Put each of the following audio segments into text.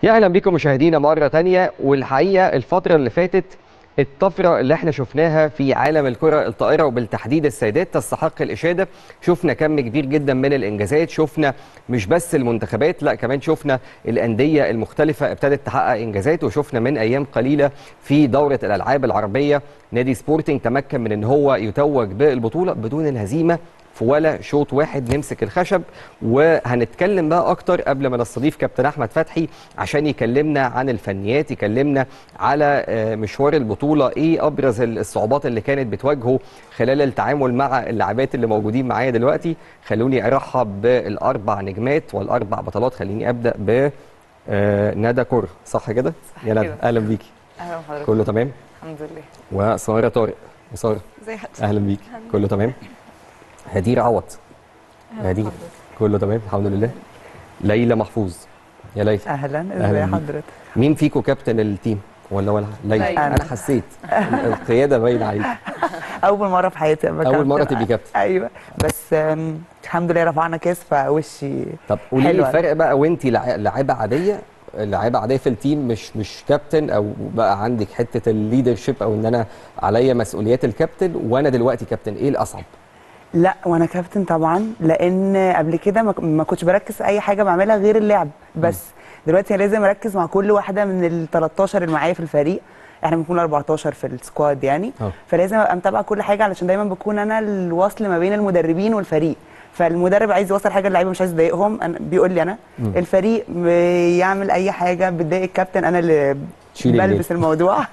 يا اهلا بكم مشاهدينا مره تانية والحقيقه الفتره اللي فاتت الطفره اللي احنا شفناها في عالم الكره الطائره وبالتحديد السيدات تستحق الاشاده شفنا كم كبير جدا من الانجازات شفنا مش بس المنتخبات لا كمان شفنا الانديه المختلفه ابتدت تحقق انجازات وشفنا من ايام قليله في دوره الالعاب العربيه نادي سبورتنج تمكن من ان هو يتوج بالبطوله بدون الهزيمه في ولا شوط واحد نمسك الخشب وهنتكلم بقى اكتر قبل ما نستضيف كابتن احمد فتحي عشان يكلمنا عن الفنيات يكلمنا على مشوار البطوله ايه ابرز الصعوبات اللي كانت بتواجهه خلال التعامل مع اللاعبات اللي موجودين معايا دلوقتي خلوني ارحب بالاربع نجمات والاربع بطلات خليني ابدا ب ندى كور صح كده يا ندى اهلا بيكي اهلا بحضرتك كله تمام الحمد لله وساره طارق وساره ازي حضرتك اهلا بيكي كله تمام هدير عوض هدير كله تمام الحمد لله ليلى محفوظ يا ليلى اهلا أهلاً ازي بيك. حضرتك مين فيكم كابتن التيم ولا ولا ليلى ليلى. انا حسيت القياده باينه عليك اول مره في حياتي ابقى اول كابتن. مره تبقي كابتن ايوه بس آم، الحمد لله رفعنا كاس فوشي طب قولي لي حلوة. الفرق بقى وانت لع- لاعيبه عاديه لاعيبه عاديه في التيم مش مش كابتن او بقى عندك حته الليدرشيب او ان انا عليا مسؤوليات الكابتن وانا دلوقتي كابتن ايه الاصعب لا وانا كابتن طبعا لان قبل كده ما- ما كنتش بركز في اي حاجه بعملها غير اللعب بس دلوقتي أنا لازم اركز مع كل واحده من ال 13 اللي معايا في الفريق احنا بنكون 14 في السكواد يعني اه. فلازم ابقى متابعه كل حاجه علشان دايما بكون انا الوصل ما بين المدربين والفريق فالمدرب عايز يوصل حاجه اللعيبه مش عايز يضايقهم أنا بيقول لي انا مم. الفريق بيعمل اي حاجه بتضايق الكابتن انا اللي تشيلي الليل. بلبس الموضوع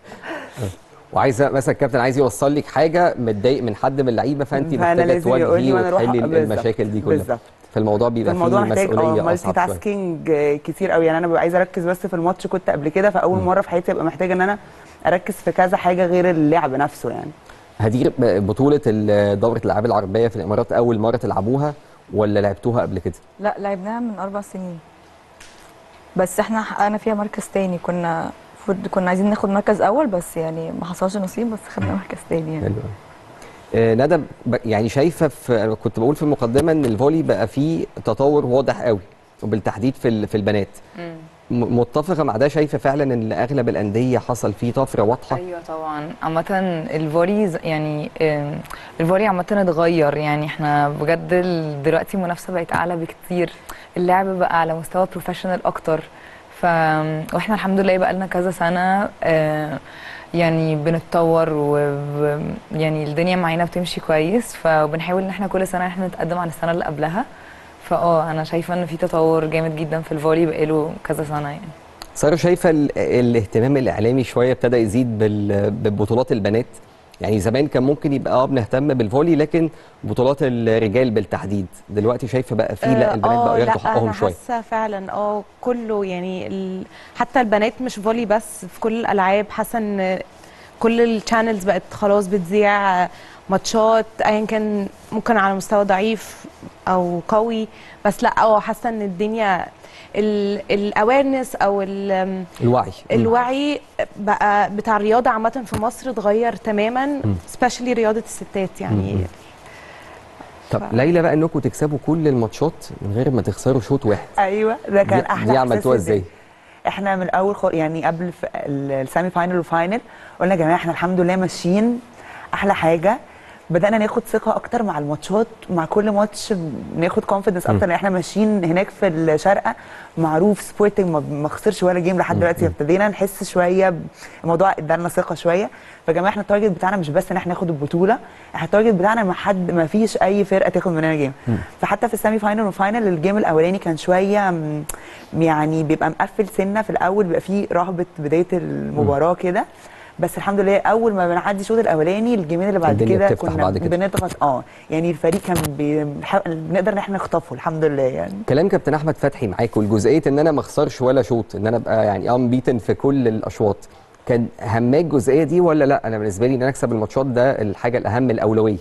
وعايزه مثلا الكابتن عايز يوصل لك حاجه متضايق من حد من اللعيبه فانت فأنا محتاجه لازم يقول لي تواجهيه وأنا أروح- وتحلي بالظبط. المشاكل دي كلها بالظبط فالموضوع بيبقى الموضوع فيه محتاج اه مسؤوليه مالتي اصعب شويه تاسكينج آه، كتير قوي يعني انا ببقى عايزه اركز بس في الماتش كنت قبل كده فاول مره في حياتي ابقى محتاجه ان انا اركز في كذا حاجه غير اللعب نفسه يعني هدير بطوله ال- دوره الالعاب العربيه في الامارات اول مره تلعبوها ولا لعبتوها قبل كده لا لعبناها من اربع سنين بس احنا حققنا فيها مركز تاني كنا المفروض كنا عايزين ناخد مركز اول بس يعني ما حصلش نصيب بس خدنا مركز تاني يعني حلو أوي. آه، ندى ب- يعني شايفه في أنا كنت بقول في المقدمه ان الفولي بقى فيه تطور واضح قوي وبالتحديد في ال- في البنات م- متفقه مع ده شايفه فعلا ان اغلب الانديه حصل فيه طفره واضحه ايوه طبعا عامة الفولي ز- يعني آم، الفولي عامة اتغير يعني احنا بجد ال- دلوقتي المنافسة بقت اعلى بكتير اللعب بقى على مستوى بروفيشنال اكتر ف واحنا الحمد لله بقى لنا كذا سنة آه، يعني بنتطور و يعني الدنيا معانا بتمشي كويس فبنحاول ان احنا كل سنة احنا نتقدم عن السنة اللي قبلها فاه انا شايفة ان في تطور جامد جدا في الفولي بقاله كذا سنة يعني ساره شايفه ال- الاهتمام الاعلامي شويه ابتدى يزيد بال- ببطولات البنات يعني زمان كان ممكن يبقى اه بنهتم بالفولي لكن بطولات الرجال بالتحديد دلوقتي شايفه بقى في لا البنات آه، بقوا ياخدوا لا، حقهم أنا شويه حاسه فعلا اه كله يعني ال... حتى البنات مش فولي بس في كل الالعاب حاسه ان كل الشانلز بقت خلاص بتذيع ماتشات ايا كان ممكن على مستوى ضعيف او قوي بس لا اه حاسه ان الدنيا الاويرنس او ال الوعي الوعي بقى بتاع الرياضه عامه في مصر اتغير تماما سبيشالي رياضه الستات يعني مم. طب ف- ليلى بقى انكم تكسبوا كل الماتشات من غير ما تخسروا شوط واحد ايوه ده كان دي- احلى دي إحساس عملتوها في الدنيا. ازاي احنا من الاول خو... يعني قبل ف- ال- السيمي فاينل والفاينل قلنا يا جماعه احنا الحمد لله ماشيين احلى حاجه بدانا ناخد ثقه اكتر مع الماتشات مع كل ماتش بناخد كونفيدنس اكتر ان احنا ماشيين هناك في الشارقه معروف سبورتنج ما ما خسرش ولا جيم لحد دلوقتي ابتدينا نحس شويه الموضوع ادانا ثقه شويه فيا جماعه احنا التارجت بتاعنا مش بس ان احنا ناخد البطوله احنا التارجت بتاعنا ما حد ما فيش اي فرقه تاخد مننا جيم فحتى في السيمي فاينل والفاينل الجيم الاولاني كان شويه م- يعني بيبقى مقفل سنه في الاول بيبقى فيه رهبه بدايه المباراه كده بس الحمد لله اول ما بنعدي الشوط الاولاني الجيمين اللي بعد الدنيا كده بتفتح كنا بعد كده. بنضغط اه يعني الفريق كان بي- بنح- بنقدر ان احنا نخطفه الحمد لله يعني كلام كابتن احمد فتحي معاك والجزئيه ان انا ما اخسرش ولا شوط ان انا ابقى يعني ام بيتن في كل الاشواط كان هماك الجزئيه دي ولا لا انا بالنسبه لي ان انا اكسب الماتشات ده الحاجه الاهم الاولويه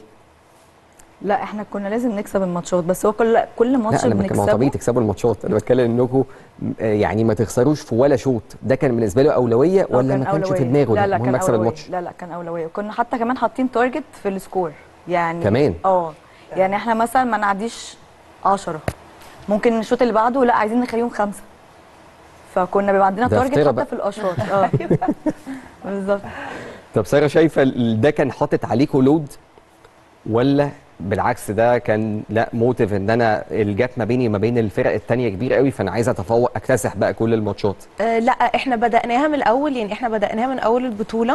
لا احنا كنا لازم نكسب الماتشات بس هو كل كل ماتش لا انا بتكلم هو طبيعي بنكسبه تكسبوا الماتشات انا بتكلم انكم يعني ما تخسروش في ولا شوط ده كان بالنسبه له اولويه آه، ولا كان ما كانش في أولوية. دماغه لا ده لا المهم كان اكسب أولوية. الماتش لا لا كان اولويه وكنا حتى كمان حاطين تارجت في السكور يعني كمان؟ اه يعني احنا مثلا ما نعديش 10 ممكن الشوط اللي بعده لا عايزين نخليهم خمسه فكنا بيبقى عندنا ده تارجت افتراء حتى بقى. في الاشواط اه بالظبط طب ساره شايفه ال- ده كان حاطط عليكم لود ولا بالعكس ده كان لا موتيف ان انا الجاب ما بيني وما بين الفرق التانية كبير قوي فانا عايز اتفوق اكتسح بقى كل الماتشات آه، لا احنا بدأناها من الأول يعني احنا بدأناها من أول البطولة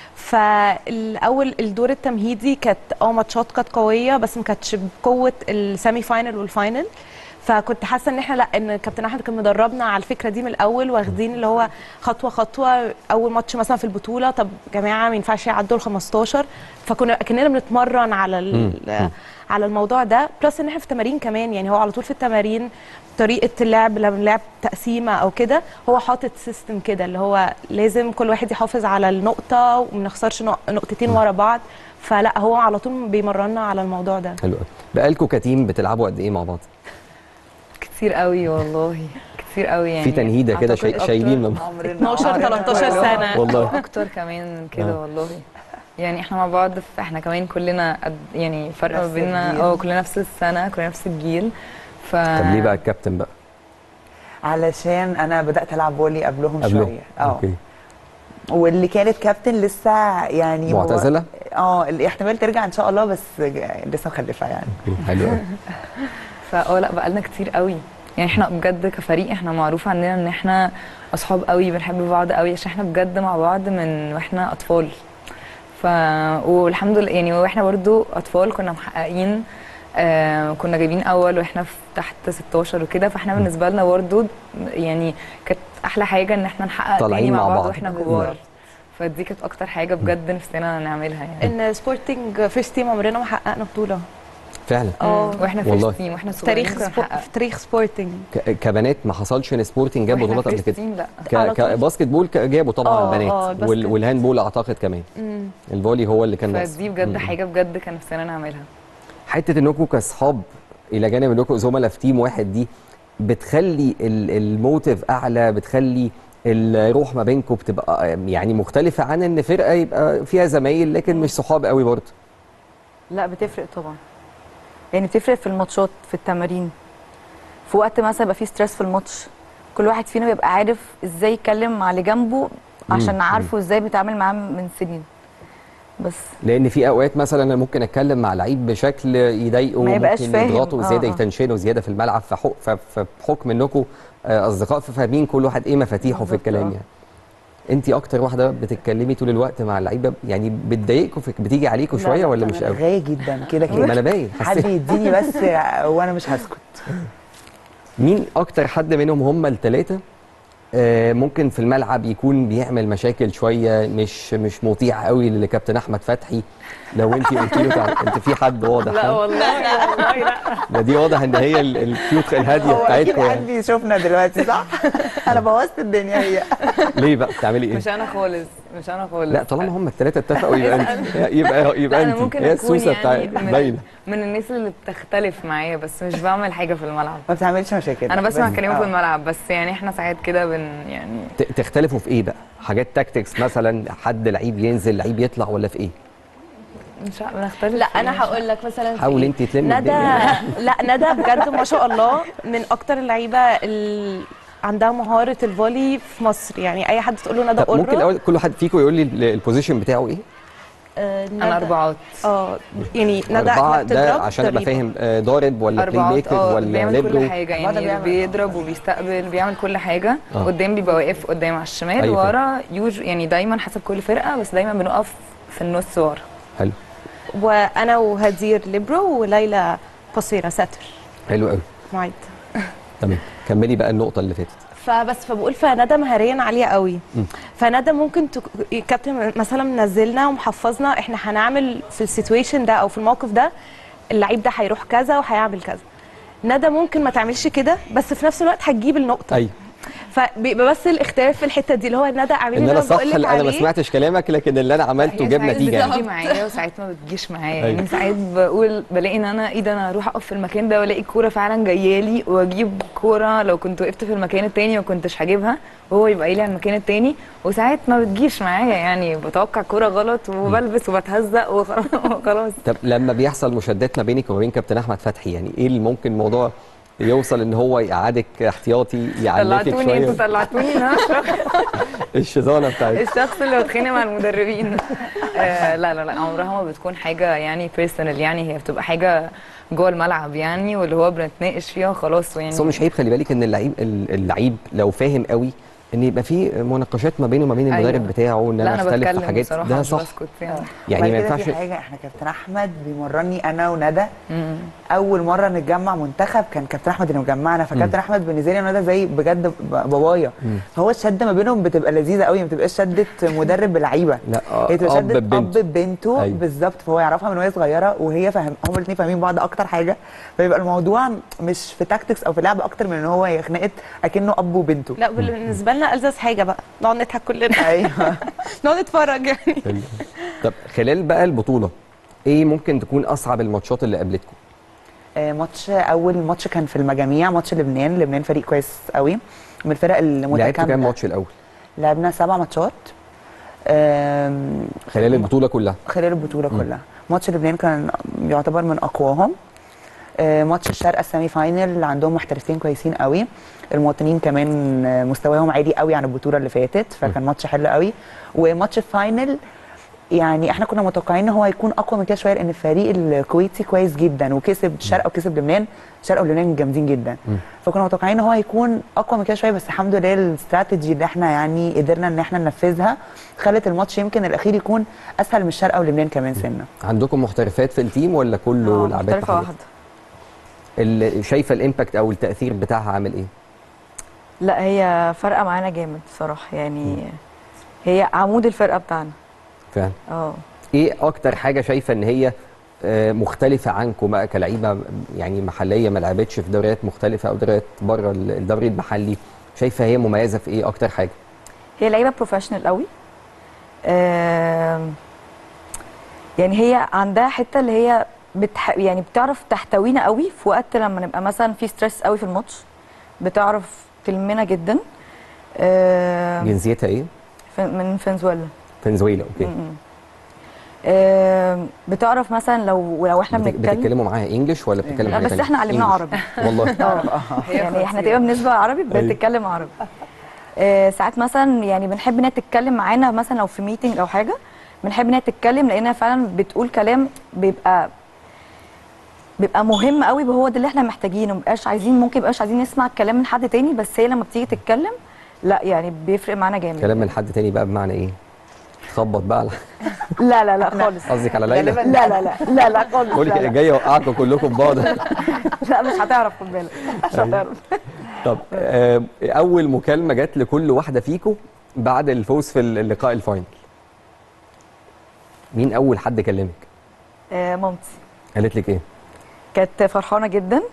فالأول الدور التمهيدي كانت اه ماتشات كانت قوية بس ما كانتش بقوة السيمي فاينل والفاينل فكنت حاسه ان احنا لا ان كابتن احمد كان مدربنا على الفكره دي من الاول واخدين اللي هو خطوه خطوه اول ماتش مثلا في البطوله طب جماعه ما ينفعش يعدوا ال 15 فكنا كاننا بنتمرن على ال- على الموضوع ده بلس ان احنا في التمارين كمان يعني هو على طول في التمارين طريقه اللعب لما بنلعب تقسيمه او كده هو حاطط سيستم كده اللي هو لازم كل واحد يحافظ على النقطه وما نخسرش نق- نقطتين ورا بعض فلا هو على طول بيمرنا على الموضوع ده حلو قوي بقالكم كتيم بتلعبوا قد ايه مع بعض كتير قوي والله كتير قوي يعني في تنهيدة كده شاي- أعتقد شايلين أكتر من- عمرنا 12 عمرنا 13 كلنا. سنة. والله. اكتر كمان من آه. كده والله يعني احنا مع بعض في احنا كمان كلنا قد يعني فرق ما نفس بيننا الجيل. اه كلنا نفس السنه كلنا نفس الجيل ف طب ليه بقى الكابتن بقى علشان انا بدات العب فولي قبلهم قبله شويه اه اوكي واللي كانت كابتن لسه يعني هو- معتزله اه الاحتمال ترجع ان شاء الله بس لسه مخلفه يعني أوكي، حلو قوي فاه لا بقالنا كتير قوي يعني احنا بجد كفريق احنا معروف عننا ان احنا اصحاب قوي بنحب بعض قوي عشان احنا بجد مع بعض من واحنا اطفال ف والحمد لله يعني واحنا برضو اطفال كنا محققين آه كنا جايبين اول واحنا في تحت 16 وكده فاحنا بالنسبه لنا برضو يعني كانت احلى حاجه ان احنا نحقق طالعين تاني مع مع بعض بعض. واحنا بالظبط. كبار فدي كانت اكتر حاجه بجد نفسنا نعملها يعني ان سبورتنج فيرست تيم عمرنا ما حققنا بطوله فعلا اه واحنا والله. في تيم واحنا في صغيرين تاريخ كنا سبو... بنحقق. في تاريخ سبورتنج ك- كبنات ما حصلش ان سبورتنج جاب وإحنا بطولات قبل first كده team لا ك- على طول. كباسكت بول ك- جابوا طبعا آه، البنات آه، وال- الباسكت. والهاند بول اعتقد كمان الفولي هو اللي كان ناقص فدي بجد مم. حاجه بجد كان نفسنا نعملها حته انكم كاصحاب الى جانب انكم زملاء في تيم واحد دي بتخلي ال- الموتيف اعلى بتخلي الروح ما بينكم بتبقى يعني مختلفه عن ان فرقه يبقى فيها زمايل لكن مش صحاب قوي برضه لا بتفرق طبعا يعني بتفرق في الماتشات في التمارين في وقت مثلا يبقى فيه ستريس في الماتش كل واحد فينا بيبقى عارف ازاي يتكلم مع اللي جنبه عشان مم. عارفه ازاي بيتعامل معاه من سنين بس لان في اوقات مثلا انا ممكن اتكلم مع لعيب بشكل يضايقه ما يبقاش ممكن فاهم. يضغطه آه، زياده آه. يتنشنه زياده في الملعب فحق- ف- فبحكم انكم آه، اصدقاء ففاهمين كل واحد ايه مفاتيحه في بالظبط، الكلام آه. يعني انت اكتر واحده بتتكلمي طول الوقت مع اللعيبه يعني بتضايقكم في- بتيجي عليكم لا، شويه لا، ولا أنا مش قوي رغاية جدا كده ما انا كده باين حد حسيت يديني بس وانا مش هسكت مين اكتر حد منهم هم الثلاثه آه، ممكن في الملعب يكون بيعمل مشاكل شويه مش مش مطيع قوي لكابتن احمد فتحي لو انت قلت له تعال- انت في حد واضح ها؟ والله والله لا ده دي واضح ان هي ال- الكيوت الهاديه هو اكيد بتاعتكم قاعد يعني بيشوفنا دلوقتي صح؟ انا بوظت الدنيا هي ليه بقى بتعملي ايه؟ مش انا خالص مش انا خالص لا طالما هم الثلاثه اتفقوا يبقى انت يبقى يبقى لا، انا انت ممكن هي اكون السوسه يعني بتاعت من, باينه من الناس اللي بتختلف معايا بس مش بعمل حاجه في الملعب ما بتعملش مشاكل انا بسمع بس- كلامه آه. في الملعب بس يعني احنا ساعات كده بن يعني ت- تختلفوا في ايه بقى؟ حاجات تاكتكس مثلا حد لعيب ينزل لعيب يطلع ولا في ايه؟ مش ع- بنختلف لا في انا إيه؟ هقول لك مثلا في حاول إيه. انت تلمي ندى الدنيا لا ندى بجد ما شاء الله من اكتر اللعيبه اللي عندها مهاره الفولي في مصر يعني اي حد تقول له ندى طب ممكن قرة الاول كل واحد فيكم يقول لي ال- البوزيشن بتاعه ايه؟ آه، ندى- انا اربعات اه يعني ندى أربعة إحنا ده بتضرب عشان ابقى ضريبة. فاهم آه، ضارب ولا بلاي اربعات ميكر اه ولا بيعمل ليبرو كل حاجه أربعة ده يعني بيعمل- بيضرب وبيستقبل بيعمل كل حاجه آه. قدام بيبقى واقف قدام على الشمال أيوة ورا يوج يعني دايما حسب كل فرقه بس دايما بنقف في النص ورا حلو وانا وهدير ليبرو وليلى قصيره ساتر حلو قوي معيد تمام كملي بقى النقطه اللي فاتت فبس فبقول فندى مهاريا عاليه قوي مم. فندى ممكن تك... كابتن مثلا منزلنا ومحفظنا احنا هنعمل في السيتويشن ده او في الموقف ده اللعيب ده هيروح كذا وهيعمل كذا ندى ممكن ما تعملش كده بس في نفس الوقت هتجيب النقطه ايوه فبيبقى بس الاختلاف في الحته دي اللي هو ندى اعملي ان اللي انا انا صح بقول لك انا ما عليه سمعتش كلامك لكن اللي انا عملته هي جاب ساعات نتيجه بتيجي يعني معايا وساعات ما بتجيش معايا أيوة. يعني ساعات بقول بلاقي ان انا ايه ده انا هروح اقف في المكان ده والاقي الكوره فعلا جايه لي واجيب كوره لو كنت وقفت في المكان التاني ما كنتش هجيبها وهو يبقى قايل لي على المكان التاني وساعات ما بتجيش معايا يعني بتوقع كوره غلط وبلبس وبتهزق وخلاص وخلاص طب لما بيحصل مشادات ما بينك وما بين كابتن احمد فتحي يعني ايه اللي ممكن موضوع يوصل ان هو يقعدك احتياطي يعلقك طلعتوني انتوا شويه طلعتوني إن انا الشيطانه بتاعتك الشخص اللي بتخانق مع المدربين آه لا لا لا عمرها ما بتكون حاجه يعني بيرسونال يعني هي بتبقى حاجه جوه الملعب يعني واللي هو بنتناقش فيها خلاص يعني بس هو مش عيب خلي بالك ان اللعيب اللعيب لو فاهم قوي ان يبقى في مناقشات ما بينه وما بين المدرب أيوة. بتاعه ان لا انا انا اختلف بتكلم في حاجات بصراحه ده مش صح بسكت يعني يعني وبعد ما كده ينفعش في حاجه احنا كابتن احمد بيمرني انا وندى مم. اول مره نتجمع منتخب كان كابتن احمد اللي مجمعنا فكابتن احمد بالنسبه لي انا ده زي بجد ب- بابايا مم. فهو الشده ما بينهم بتبقى لذيذه قوي ما بتبقاش شده مدرب بلعيبه لا آه، هي تبقى اب شده ببنته اب ببنته أيوة. بالظبط فهو يعرفها من وهي صغيره وهي فاهم هما الاثنين فاهمين بعض اكتر حاجه فيبقى الموضوع مش في تاكتكس او في لعب اكتر من ان هو هي خناقه اكنه اب وبنته لا بالنسبه لنا الزز حاجه بقى نقعد نضحك كلنا ايوه نقعد نتفرج يعني طب خلال بقى البطوله ايه ممكن تكون اصعب الماتشات اللي قابلتكم آه، ماتش اول ماتش كان في المجاميع ماتش لبنان لبنان فريق كويس قوي من الفرق لعبتوا كام المتكامله ماتش الاول لعبنا سبع ماتشات آم، خلال البطوله كلها خلال البطوله كلها ماتش لبنان كان يعتبر من اقواهم آه، ماتش الشرق السيمي فاينل عندهم محترفين كويسين قوي المواطنين كمان آه، مستواهم عالي قوي عن البطوله اللي فاتت فكان ماتش حلو قوي وماتش الفاينل يعني احنا كنا متوقعين ان هو هيكون اقوى من كده شويه لان الفريق الكويتي كويس جدا وكسب الشرق وكسب لبنان الشرق ولبنان جامدين جدا مم. فكنا متوقعين ان هو هيكون اقوى من كده شويه بس الحمد لله الاستراتيجي اللي احنا يعني قدرنا ان احنا ننفذها خلت الماتش يمكن الاخير يكون اسهل من الشرق ولبنان كمان سنه عندكم محترفات في التيم ولا كله آه، لعبات محترفه محلية؟ واحده اللي شايفه الامباكت او التاثير بتاعها عامل ايه لا هي فارقه معانا جامد بصراحه يعني هي عمود الفرقه بتاعنا فعلا اه ايه اكتر حاجه شايفه ان هي آه، مختلفه عنكم بقى كلعيبه يعني محليه ما لعبتش في دوريات مختلفه او دوريات بره الدوري المحلي شايفه هي مميزه في ايه اكتر حاجه هي لعيبه بروفيشنال قوي آم، يعني هي عندها حته اللي هي بتح... يعني بتعرف تحتوينا قوي في وقت لما نبقى مثلا في ستريس قوي في الماتش بتعرف تلمنا جدا آم، جنسيتها ايه فن- من فنزويلا فنزويلا اوكي م-م. آم، بتعرف مثلا لو لو احنا بت- بنتكلم بتتكلموا معاها انجلش ولا بتتكلم لا حاجه بس تانية؟ احنا علمناها إنجلش. عربي والله اه هي يعني احنا خطيرة. تقريبا بالنسبه للعربي أيوة. بتتكلم عربي آه ساعات مثلا يعني بنحب انها تتكلم معانا مثلا لو في ميتنج او حاجه بنحب انها تتكلم لانها فعلا بتقول كلام بيبقى بيبقى مهم قوي هو ده اللي احنا محتاجينه مبقاش عايزين ممكن مبقاش عايزين نسمع الكلام من حد تاني بس هي لما بتيجي تتكلم لا يعني بيفرق معانا جامد كلام من حد تاني بقى بمعنى ايه تخبط بقى على- لا لا لا خالص قصدك على ليلى غالباً لا لا لا لا لا خالص بقول لا, لك لا. جاي اوقعكم كلكم ببعض لا مش هتعرف خد بالك مش هتعرف طب آه، اول مكالمه جت لكل واحده فيكم بعد الفوز في اللقاء الفاينل مين اول حد كلمك آه مامتي قالت لك ايه كانت فرحانه جدا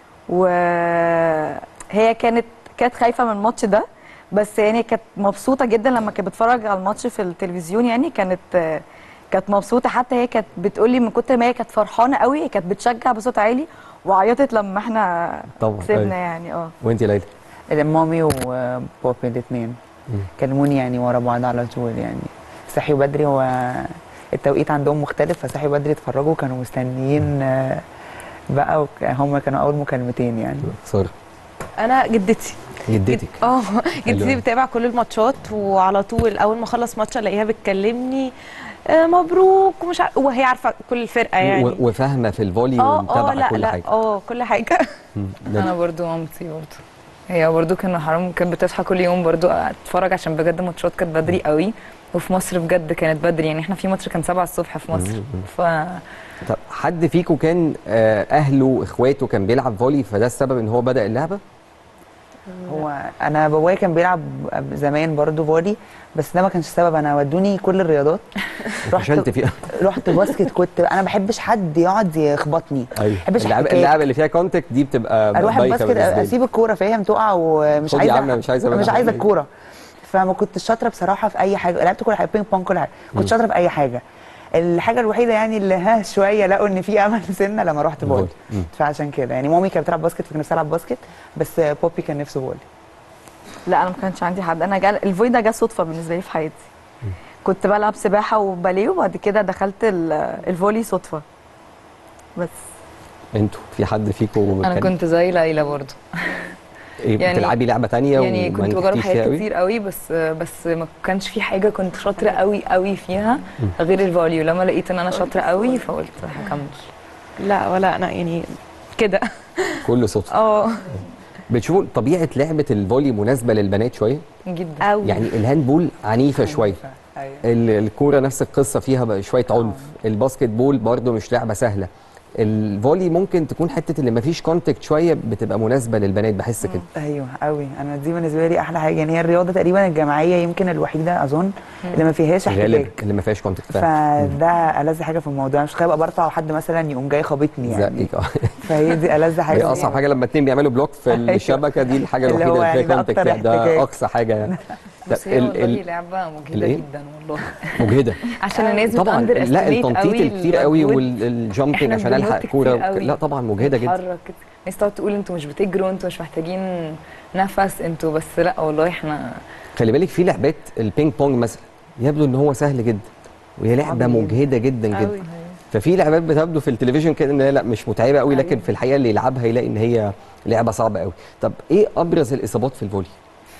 وهي كانت كانت خايفه من الماتش ده بس يعني كانت مبسوطه جدا لما كانت بتتفرج على الماتش في التلفزيون يعني كانت كانت مبسوطه حتى هي كانت بتقول لي من كتر ما هي كانت فرحانه قوي هي كانت بتشجع بصوت عالي وعيطت لما احنا طبعا كسبنا أيوة. يعني اه وانت يا ليلى مامي وبابي الاثنين مم. كلموني يعني ورا بعض على طول يعني صحيوا بدري هو التوقيت عندهم مختلف فصحيوا بدري اتفرجوا كانوا مستنيين آه، بقى وك- هم كانوا اول مكالمتين يعني ساره انا جدتي جدتك اه حلو. جدتي بتابع كل الماتشات وعلى طول اول ما اخلص ماتش الاقيها بتكلمني آه، مبروك ومش عارف وهي عارفه كل الفرقه يعني و- وفاهمه في الفولي اه اه ومتابعه لا كل لا حاجه اه كل حاجه مم. ده- انا برضو مامتي برضو هي برضو كان حرام كانت بتصحى كل يوم برضو اتفرج عشان بجد ماتشات كانت بدري قوي وفي مصر بجد كانت بدري يعني احنا في ماتش كان 7 الصبح في مصر مم. ف طب حد فيكم كان آه، اهله اخواته كان بيلعب فولي فده السبب ان هو بدا اللعبه هو انا بابايا كان بيلعب زمان برضو فولي بس ده ما كانش السبب انا ودوني كل الرياضات فشلت فيها رحت باسكت كنت انا ما بحبش حد يقعد يخبطني ايوه بحبش اللعبه احتكاك. اللعبه اللي فيها كونتاكت دي بتبقى اروح بايخة الباسكت بالنسبة لي. اسيب الكوره فاهم تقع ومش خد يا عايزه عم، مش عايزة مش منها عايزه حاجة. الكوره فما كنتش شاطره بصراحه في اي حاجه لعبت كل حاجه بينج بونج كل حاجه كنت شاطره في اي حاجه الحاجه الوحيده يعني اللي ها شويه لقوا ان في امل سنه لما رحت فولي فولي. مم. فعشان كده يعني مامي كانت بتلعب باسكت فكان نفسي العب باسكت بس بوبي كان نفسه فولي لا انا ما كانش عندي حد انا جال الفوي ده جه صدفه بالنسبه لي في حياتي كنت بلعب سباحه وباليه وبعد كده دخلت ال- الفولي صدفه بس انتوا في حد فيكم انا كنت زي ليلى برضو إيه يعني- بتلعبي لعبه تانية يعني وما كنت بجرب نجحتيش فيها حاجات قوي؟ كتير قوي بس بس ما كانش في حاجه كنت شاطره قوي قوي فيها غير الفوليو لما لقيت ان انا شاطره قوي فقلت هكمل لا ولا انا يعني كده كله صدفه اه بتشوفوا طبيعه لعبه الفولي مناسبه للبنات شويه جدا قوي يعني الهاندبول عنيفه شويه ايوه ال- الكوره نفس القصه فيها بقى شويه عنف الباسكت بول برضه مش لعبه سهله الفولي ممكن تكون حته اللي مفيش كونتاكت شويه بتبقى مناسبه للبنات بحس كده ايوه قوي انا دي بالنسبه لي احلى حاجه يعني هي الرياضه تقريبا الجماعيه يمكن الوحيده اظن اللي ما فيهاش غالب احتكاك اللي ما فيهاش كونتاكت فعلا فده ألذ حاجه في الموضوع مش خايف ابقى برفع وحد مثلا يقوم جاي خابطني يعني زقك اه فهي دي ألذ حاجه هي اصعب حاجه لما اتنين بيعملوا بلوك في أيوة. الشبكه دي الحاجه اللي الوحيده هو اللي يعني فيها ده كونتاكت أكتر يعني ده احتكاك. اقصى حاجه يعني بس لا، هي ال- والله ال- لعبه مجهده الإيه؟ جدا والله مجهده عشان الناس طبعا بتأندر لا estimate التنطيط قوي الكتير قوي المجهود. والجامبنج إحنا عشان الحق بننط كوره كتير قوي. لا طبعا مجهده جدا بنتحرك كده. الناس تقعد تقول انتوا مش بتجروا انتوا مش محتاجين نفس انتوا بس لا والله احنا خلي بالك في لعبات البينج بونج مثلا يبدو ان هو سهل جدا وهي لعبه صعب جدا. مجهده جدا جدا قوي. ففي لعبات بتبدو في التلفزيون كده ان هي لا مش متعبه قوي لكن في الحقيقه اللي يلعبها يلاقي ان هي لعبه صعبه قوي طب ايه ابرز الاصابات في الفولي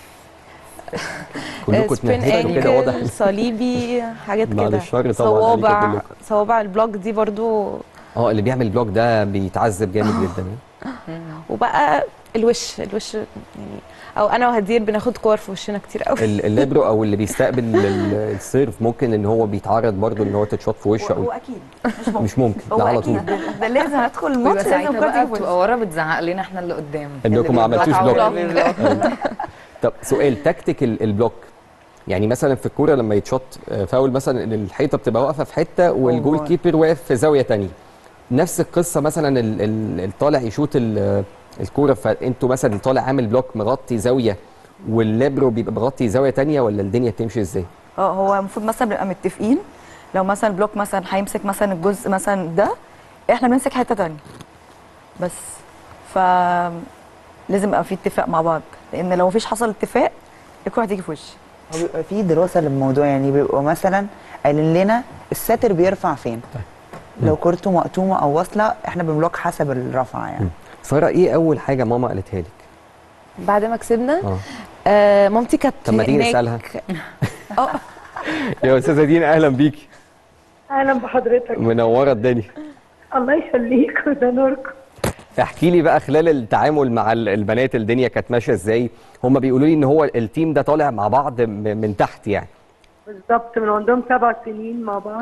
كلكم سبرين اتنهدتوا كده واضح انكل صليبي حاجات بعد كده الشر طبعا عليكم صوابع كلكم. صوابع البلوك دي برضو اه اللي بيعمل بلوك ده بيتعذب جامد جدا وبقى الوش الوش يعني او انا وهدير بناخد كور في وشنا كتير قوي ال- الليبرو او اللي بيستقبل ال- السيرف ممكن ان هو بيتعرض برضه ان هو تتشوط في وشه هو او اكيد مش ممكن مش ممكن هو ده على طول اكيد ده, ده لازم هدخل الماتش ويبقى لازم ساعتها الكوره بقى تيجي في بتبقى ورا بتزعق لنا احنا اللي قدام انكم ما عملتوش بيقطعوا بلوك بلوك. طب سؤال تكتيك ال- البلوك يعني مثلا في الكوره لما يتشوط آه، فاول مثلا ان الحيطه بتبقى واقفه في حته والجول جول. كيبر واقف في زاويه تانية نفس القصه مثلا ال- ال- الطالع يشوط ال- الكوره فانتوا مثلا الطالع عامل بلوك مغطي زاويه والليبرو بيبقى مغطي زاويه تانية ولا الدنيا بتمشي ازاي؟ اه هو المفروض مثلا نبقى متفقين لو مثلا البلوك مثلا هيمسك مثلا الجزء مثلا ده احنا بنمسك حته تانية بس ف لازم يبقى في اتفاق مع بعض لان لو مفيش حصل اتفاق الكوره هتيجي في وشي هو بيبقى في دراسه للموضوع يعني بيبقوا مثلا قايلين لنا الساتر بيرفع فين لو كورته مقطومه او واصله احنا بنبلوك حسب الرفعه يعني ساره ايه اول حاجه ماما قالتها لك؟ بعد ما كسبنا اه آه مامتي كانت طب ما تيجي هناك- نسالها اه يا استاذه دين اهلا بيكي اهلا بحضرتك منوره الدنيا الله يخليك وده نوركم احكي لي بقى خلال التعامل مع ال- البنات الدنيا كانت ماشيه ازاي هم بيقولوا لي ان هو التيم ده طالع مع بعض م- من تحت يعني بالظبط من عندهم سبع سنين مع بعض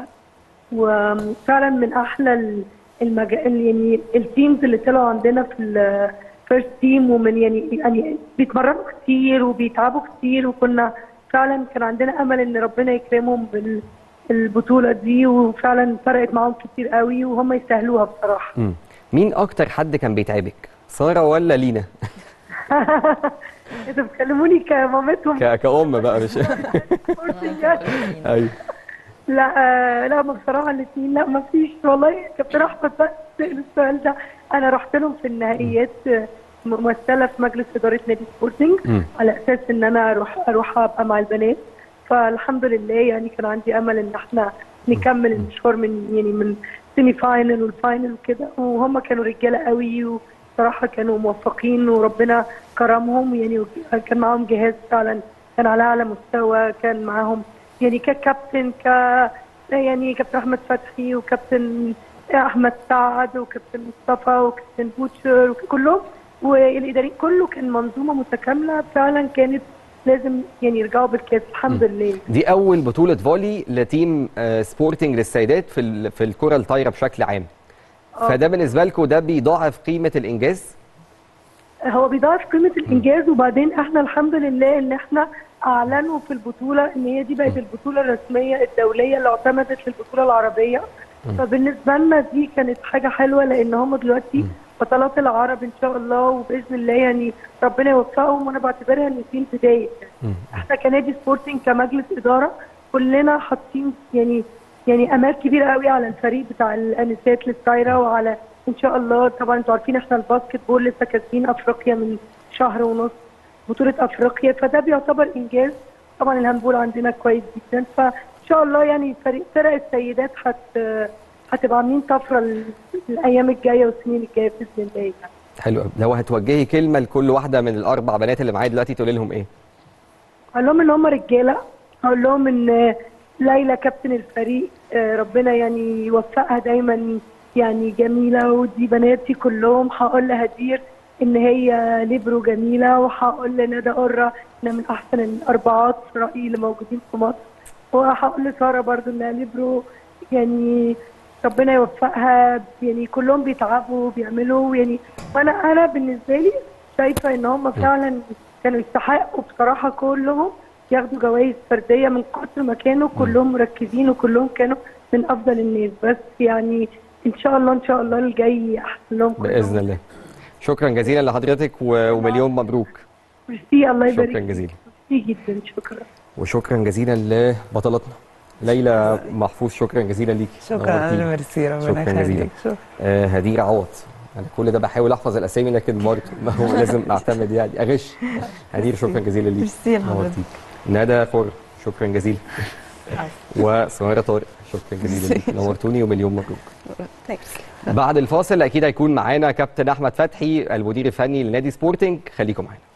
وفعلا من احلى ال- المجال يعني التيمز اللي طلعوا عندنا في الفيرست تيم ومن يعني يعني بيتمرنوا كتير وبيتعبوا كتير وكنا فعلا كان عندنا امل ان ربنا يكرمهم بالبطوله دي وفعلا فرقت معاهم كتير قوي وهم يستاهلوها بصراحه مم. مين اكتر حد كان بيتعبك ساره ولا لينا انتوا بتكلموني كمامتهم ك- كأم بقى مش ايوه لا آه، لا ما بصراحه الاثنين لا ما فيش والله كابتن احمد بس سأل السؤال ده انا رحت لهم في النهائيات آه، ممثله في مجلس اداره نادي سبورتنج مم. على اساس ان انا اروح اروح ابقى مع البنات فالحمد لله يعني كان عندي امل ان احنا نكمل المشوار من يعني من سيمي فاينل والفاينل وكده وهم كانوا رجاله قوي وصراحه كانوا موفقين وربنا كرمهم يعني وك- كان معاهم جهاز فعلا كان على اعلى مستوى كان معاهم يعني ككابتن ك يعني كابتن احمد فتحي وكابتن احمد سعد وكابتن مصطفى وكابتن بوتشر كلهم والاداريين كله كان منظومه متكامله فعلا كانت لازم يعني يرجعوا بالكاس الحمد لله دي اول بطوله فولي لتيم آه، سبورتنج للسيدات في ال- في الكره الطايره بشكل عام فده بالنسبه لكم ده بيضاعف قيمه الانجاز هو بيضاعف قيمه الانجاز وبعدين احنا الحمد لله ان احنا اعلنوا في البطوله ان هي دي بقت البطوله الرسميه الدوليه اللي اعتمدت للبطوله العربيه فبالنسبه لنا دي كانت حاجه حلوه لان هم دلوقتي بطلات العرب ان شاء الله وباذن الله يعني ربنا يوفقهم وانا بعتبرها ان في البدايه احنا كنادي سبورتنج كمجلس اداره كلنا حاطين يعني يعني امال كبيره قوي على الفريق بتاع الانسات للطايره وعلى ان شاء الله طبعا انتوا عارفين احنا الباسكت بول لسه كاسبين افريقيا من شهر ونص بطوله افريقيا فده بيعتبر انجاز طبعا الهاندبول عندنا كويس جدا فان شاء الله يعني فريق فرق السيدات هت هتبقى عاملين طفره ال- الايام الجايه والسنين الجايه باذن الله يعني. حلو قوي لو هتوجهي كلمه لكل واحده من الاربع بنات اللي معايا دلوقتي تقولي لهم ايه اقول لهم ان هم رجاله اقول لهم ان ليلى كابتن الفريق آه، ربنا يعني يوفقها دايما يعني جميله ودي بناتي كلهم هقول لهدير ان هي ليبرو جميله وهقول لندى قره انها من احسن الاربعات في رايي اللي موجودين في مصر وهقول لساره برضو انها ليبرو يعني ربنا يوفقها يعني كلهم بيتعبوا وبيعملوا يعني وانا انا بالنسبه لي شايفه ان هم فعلا كانوا يستحقوا بصراحه كلهم ياخدوا جوائز فرديه من كتر ما كانوا كلهم مركزين وكلهم كانوا من افضل الناس بس يعني ان شاء الله ان شاء الله الجاي احسن لهم كلهم باذن الله شكرا جزيلا لحضرتك و- ومليون مبروك ميرسي الله يبارك شكرا فيك. جزيلا ميرسي جدا شكرا وشكرا جزيلا لبطلتنا ليلى محفوظ شكرا جزيلا ليكي شكرا نورتينا. ميرسي ربنا شكرا جزيلا يخليك شكرا آه هدير عوض انا كل ده بحاول احفظ الاسامي لكن برضه ما هو لازم اعتمد يعني اغش هدير شكرا جزيلا ليك ميرسي لحضرتك. نورتيك ندى فور شكرا جزيلا وسميرة طارق شكرا جزيلا ليك نورتوني ومليون مبروك بعد الفاصل اكيد هيكون معانا كابتن احمد فتحي المدير الفني لنادي سبورتنج خليكم معانا